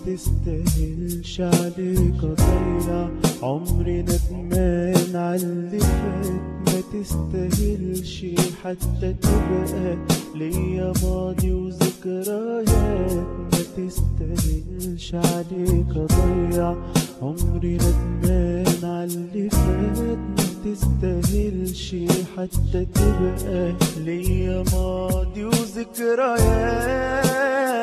تستاهلش عليك اضيع عمري ندمان عاللي فات ما تستاهلش حتى تبقى ليا ماضي وذكريات ما تستاهلش عليك اضيع عمري ندمان عاللي فات ما تستاهلش حتى تبقى ليا ماضي وذكريات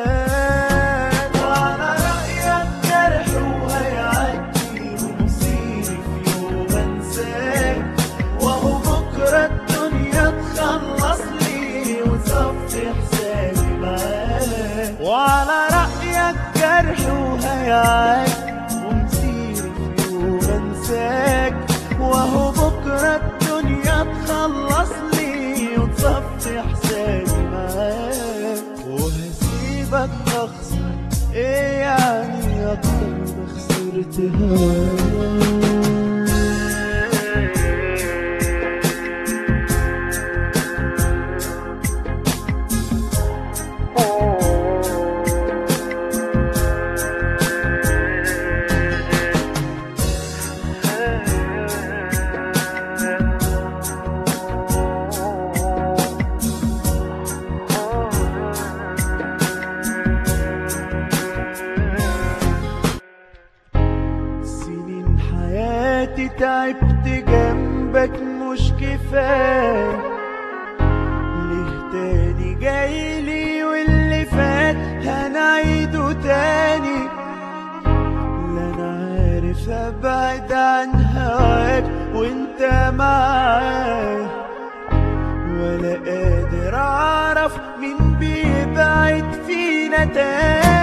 وعلى رأيك جرح وهيعدي ومصيري في يوم انساك وهو بكرة الدنيا تخلص لي وتصفي حسابي معاك وعلى رأيك جرح وهيعدي ومصيري في يوم انساك وهو بكرة الدنيا تخلص لي وتصفي حسابي معاك وهسيبك اخسر ايه يعني اكتر ما خسرت هواك سنين حياتي تعبت جنبك مش كفاية ليه تاني جايلي واللي فات هنعيده تاني لا انا عارف ابعد عن هواك وانت معايا ولا قادر اعرف مين بيبعد فينا تاني